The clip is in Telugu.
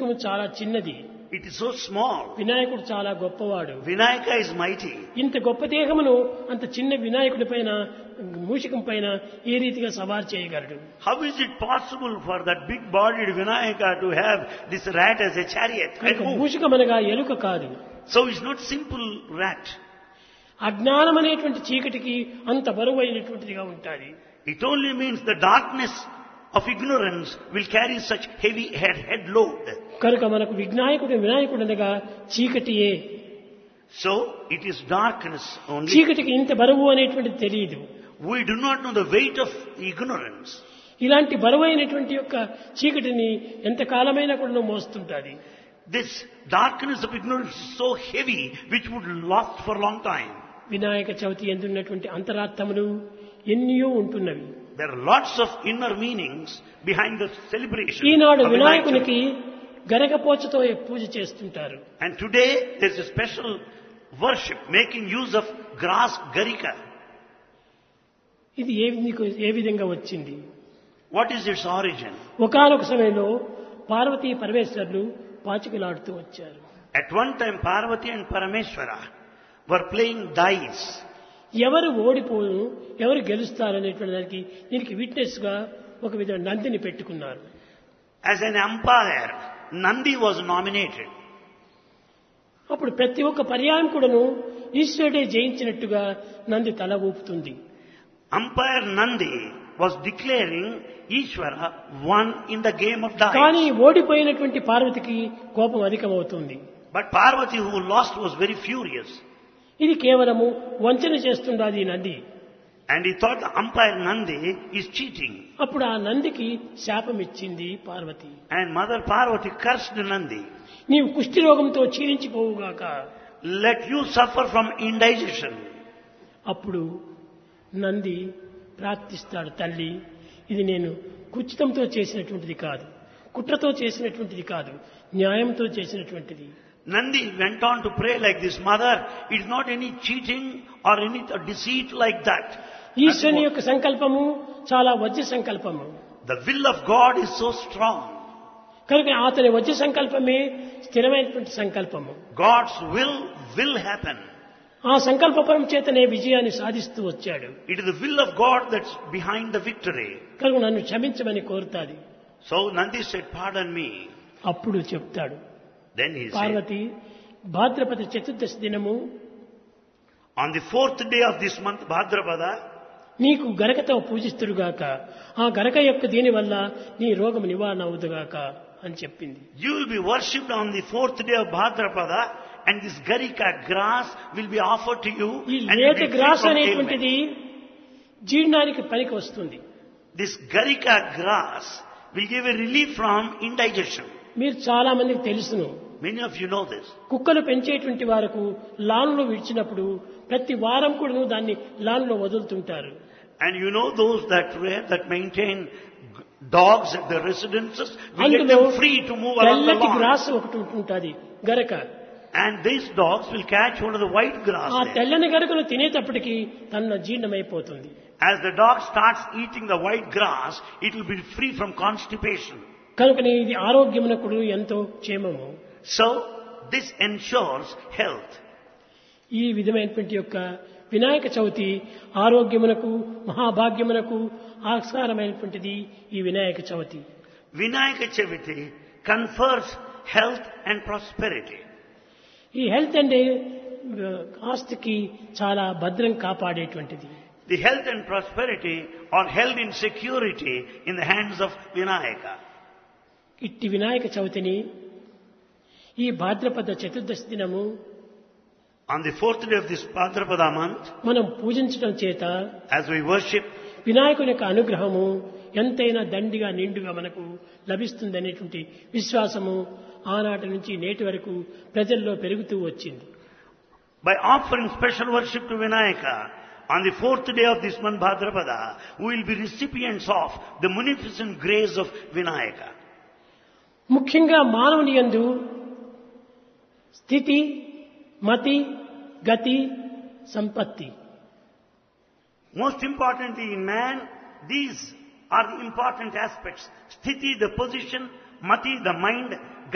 విగ్రహము చాలా చిన్నది It is so small. వినాయకుడు చాలా గొప్పవాడు Vinayaka is mighty. ఇంత గొప్ప దేహమును అంత చిన్న వినాయకుడి పైన మూషికం పైన ఏ రీతిగా సవారు చేయగలడు How is it possible for that big-bodied Vinayaka to have this rat as a chariot? and కనుక move? మూషికం అనగా ఎలుక కాదు So it's not simple rat. అజ్ఞానం అనేటువంటి చీకటికి అంత బరువు అయినటువంటిదిగా ఉంటుంది It only means the darkness of ignorance will carry such heavy head, head load. కనుక మనకు విఘ్నాయకుడు వినాయకుడు అనగా చీకటియే So it is darkness only. చీకటికి ఇంత బరువు అనేటువంటిది తెలియదు We do not know the weight of ignorance. ఇలాంటి బరువైనటువంటి యొక్క చీకటిని ఎంత కాలమైనా కూడా మోస్తుంటుంది This darkness of ignorance is so heavy which would last for a long time. Vinayaka Chavithi ఎందున్నటువంటి అంతరార్థములు ఎన్నో ఉంటున్నవి There are lots of inner meanings behind the celebration. Eenadu of Vinayak Chavithi. వినాయకునికి గరగపోచతో పూజ చేస్తుంటారు And today there's a special worship making use of grass garika. ఇది ఏ నీకు ఏ విధంగా వచ్చింది What is its origin? ఒకానొక సమయంలో పార్వతీ పరమేశ్వరులు పాచికలాడుతూ వచ్చారు At one time Parvati and Parameshwara were playing dice. ఎవరు ఓడిపోను ఎవరు గెలుస్తారు అనేటువంటి దానికి దీనికి విట్నెస్ గా ఒక విధంగా నందిని పెట్టుకున్నారు As an umpire, Nandi was nominated. అప్పుడు ప్రతి ఒక్క పర్యాయం కూడాను ఈశ్వరుడే జయించినట్టుగా నంది తల ఊపుతుంది Umpire Nandi was declaring Ishvara won in the game of కానీ dice. ఓడిపోయినటువంటి పార్వతికి కోపం అధికమవుతుంది But Parvati who lost was very furious. ఇది కేవలము వంచన చేస్తుండాది ఈ Nandi And he thought the umpire Nandi is cheating. అప్పుడు ఆ నందికి శాపం ఇచ్చింది Parvati And Mother Parvati cursed Nandi. నీవు కుష్టి రోగంతో క్షీణించిపోవుగాక Let you suffer from indigestion. అప్పుడు నంది ప్రార్థిస్తాడు తల్లి ఇది నేను కుచితంతో చేసినటువంటిది కాదు కుట్రతో చేసినటువంటిది కాదు న్యాయంతో చేసినటువంటిది Nandi went on to pray like this, Mother, it's not any cheating or any deceit like that. ఈశ్వరుని యొక్క సంకల్పము చాలా వజ్ర సంకల్పము The will of God is so strong. కనుక అతని వజ్ర సంకల్పమే స్థిరమైనటువంటి సంకల్పము God's will will happen. ఆ సంకల్పపరం చేతనే విజయాన్ని సాధిస్తూ వచ్చాడు It is the will of God that's behind the victory. కనుక నన్ను క్షమించమని కోరుతాది So Nandi said, pardon me. అప్పుడు చెప్తాడు Then he said, పార్వతి భాద్రపద చతుర్దశి దినము on the fourth day of this month, Bhadrapada, నీకు గరకతో పూజిస్తుడుగాక ఆ గరక యొక్క దీని వల్ల నీ రోగం నివారణ అవుదుగాక అని చెప్పింది you will be worshipped on the fourth day of Bhadrapada and this Garika grass will be offered to you ఈ and you will లేత be free గ్రాస్ from అనేటువంటిది జీర్ణానికి పనికి వస్తుంది ailment. This Garika grass will give a relief from indigestion. మీరు చాలా మందికి తెలుసును Many of you know this. కుక్కలు పెంచేటువంటి వారకు లాన్లో విడిచినప్పుడు ప్రతి వారం కూడా దాన్ని లాన్లో వదులుతుంటారు And you know those that were, that maintain g- dogs at their residences, we let అందులో them free to move along the తెల్లటి lawn. గ్రాస్ ఒకటి ఉంటుంటుంది గరక And these dogs will catch hold of the white grass ఆ there. తెల్లని గరకను తినేటప్పటికి తన జీర్ణమైపోతుంది As the dog starts eating the white grass, it will be free from constipation. కనుకనే ఇది ఆరోగ్యమునకుడు ఎంతో క్షేమము So, this ensures health. ఈ విధమైనటువంటి యొక్క వినాయక చవితి ఆరోగ్యమునకు మహాభాగ్యమునకు ఆస్కారమైనటువంటిది ఈ Vinayaka Chavithi Vinayaka Chaviti confers health and prosperity. ఈ హెల్త్ అంటే ఆ, ఆస్తికి చాలా భద్రం కాపాడేటువంటిది The health and prosperity are held in security in the hands of Vinayaka. ఇట్టి వినాయక చవితిని ఈ భాద్రపద చతుర్దశి దినము On the fourth day of this Bhadrapada month, మనం పూజించడం చేత as we worship, వినాయకుని యొక్క అనుగ్రహము ఎంతైనా దండిగా నిండుగా మనకు లభిస్తుంది అనేటువంటి విశ్వాసము ఆనాటి నుంచి నేటి వరకు ప్రజల్లో పెరుగుతూ వచ్చింది by offering special worship to Vinayaka, on the fourth day of this month Bhadrapada, we will be recipients of the munificent grace of Vinayaka. ముఖ్యంగా మానవుని యందు స్థితి మతి గతి సంపత్తి Most importantly in man, these are the important aspects. Sthiti, the position, mati, the mind,